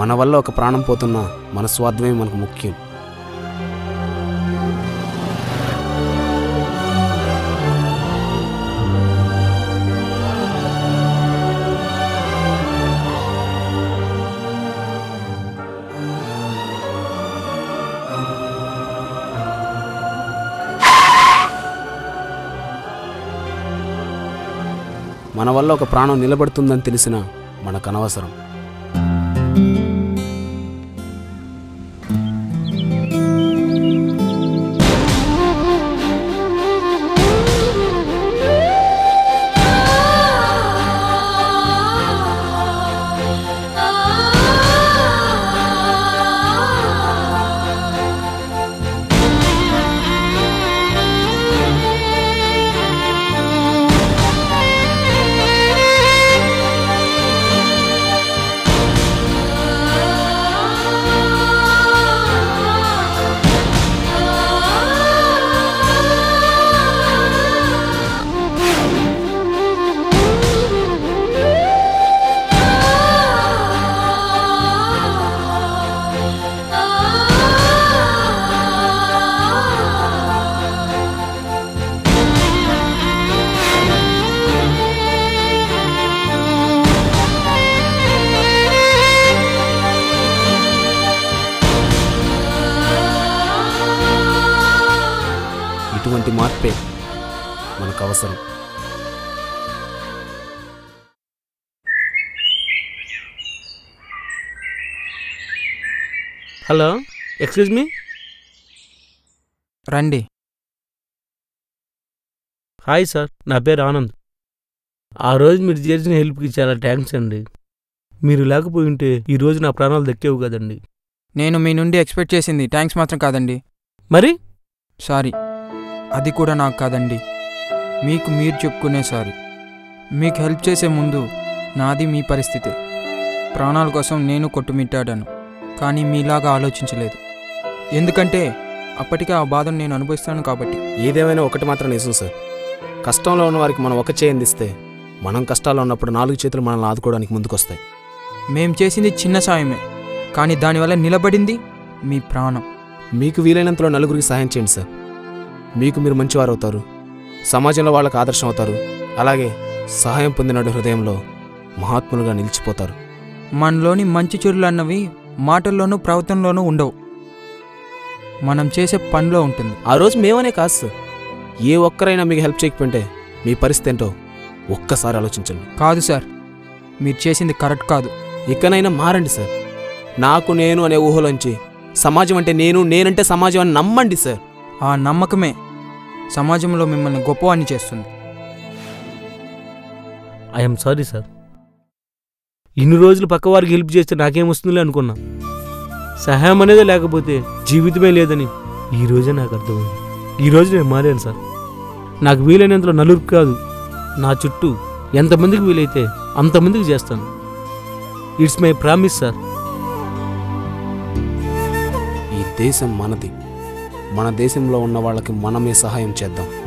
మన వల్ల ఒక ప్రాణం పోతున్నా మన స్వార్థమే మనకు ముఖ్యం మన వల్ల ఒక ప్రాణం నిలబడుతుందని తెలిసినా మనకు అనవసరం ఇటువంటి మార్పే మనకు అవసరం హలో ఎక్స్క్యూజ్ మీ రండి హాయ్ సార్ నా పేరు ఆనంద్ ఆ రోజు మీరు చేసిన హెల్ప్కి చాలా థ్యాంక్స్ అండి మీరు లేకపోయి ఉంటే ఈ రోజు నా ప్రాణాలు దక్కేవు కదండి నేను మీ నుండి ఎక్స్పెక్ట్ చేసింది థ్యాంక్స్ మాత్రం కాదండి మరి సారీ అది కూడా నాకు కాదండి మీకు మీరు చెప్పుకునే సారీ మీకు హెల్ప్ చేసే ముందు నాది మీ పరిస్థితే ప్రాణాల కోసం నేను కొట్టుమిట్టాడాను కానీ మీలాగా ఆలోచించలేదు ఎందుకంటే అప్పటికే ఆ బాధను నేను అనుభవిస్తాను కాబట్టి ఏదేమైనా ఒకటి మాత్రం నిజం సార్ కష్టంలో ఉన్న వారికి మనం ఒక చేయి అందిస్తే మనం కష్టాల్లో ఉన్నప్పుడు నాలుగు చేతులు మనల్ని ఆదుకోవడానికి ముందుకొస్తాయి మేం చేసింది చిన్న సాయమే కానీ దానివల్ల నిలబడింది మీ ప్రాణం మీకు వీలైనంతలో నలుగురికి సహాయం చేయండి సార్ మీకు మీరు మంచివారు అవుతారు సమాజంలో వాళ్ళకి ఆదర్శం అవుతారు అలాగే సహాయం పొందిన హృదయంలో మహాత్ములుగా నిలిచిపోతారు మనలోని మంచి చెడులు అన్నవి మాటల్లోనూ ప్రవర్తనలోనూ ఉండవు మనం చేసే పనిలో ఉంటుంది ఆ రోజు మేమనే కాదు సార్ ఏ ఒక్కరైనా మీకు హెల్ప్ చేయకపోతే మీ పరిస్థితి ఏంటో ఒక్కసారి ఆలోచించండి కాదు సార్ మీరు చేసింది కరెక్ట్ కాదు ఇకనైనా మారండి సార్ నాకు నేను అనే ఊహలోంచి సమాజం అంటే నేను నేనంటే సమాజం అని నమ్మండి సార్ ఆ నమ్మకమే సమాజంలో మిమ్మల్ని గొప్పవాణ్ణి చేస్తుంది ఐఎమ్ సారీ సార్ ఇన్ని రోజులు పక్కవారికి హెల్ప్ చేస్తే నాకేమొస్తుందిలే అనుకున్నా సహాయం అనేదే లేకపోతే జీవితమే లేదని ఈ రోజే నాకు అర్థమైంది ఈ రోజు నేను మారాను సార్ నాకు వీలైనంతలో నలుగురు కాదు నా చుట్టూ ఎంతమందికి వీలైతే అంతమందికి చేస్తాను ఇట్స్ మై ప్రామిస్ సార్ ఈ దేశం మనది మన దేశంలో ఉన్న వాళ్ళకి మనమే సహాయం చేద్దాం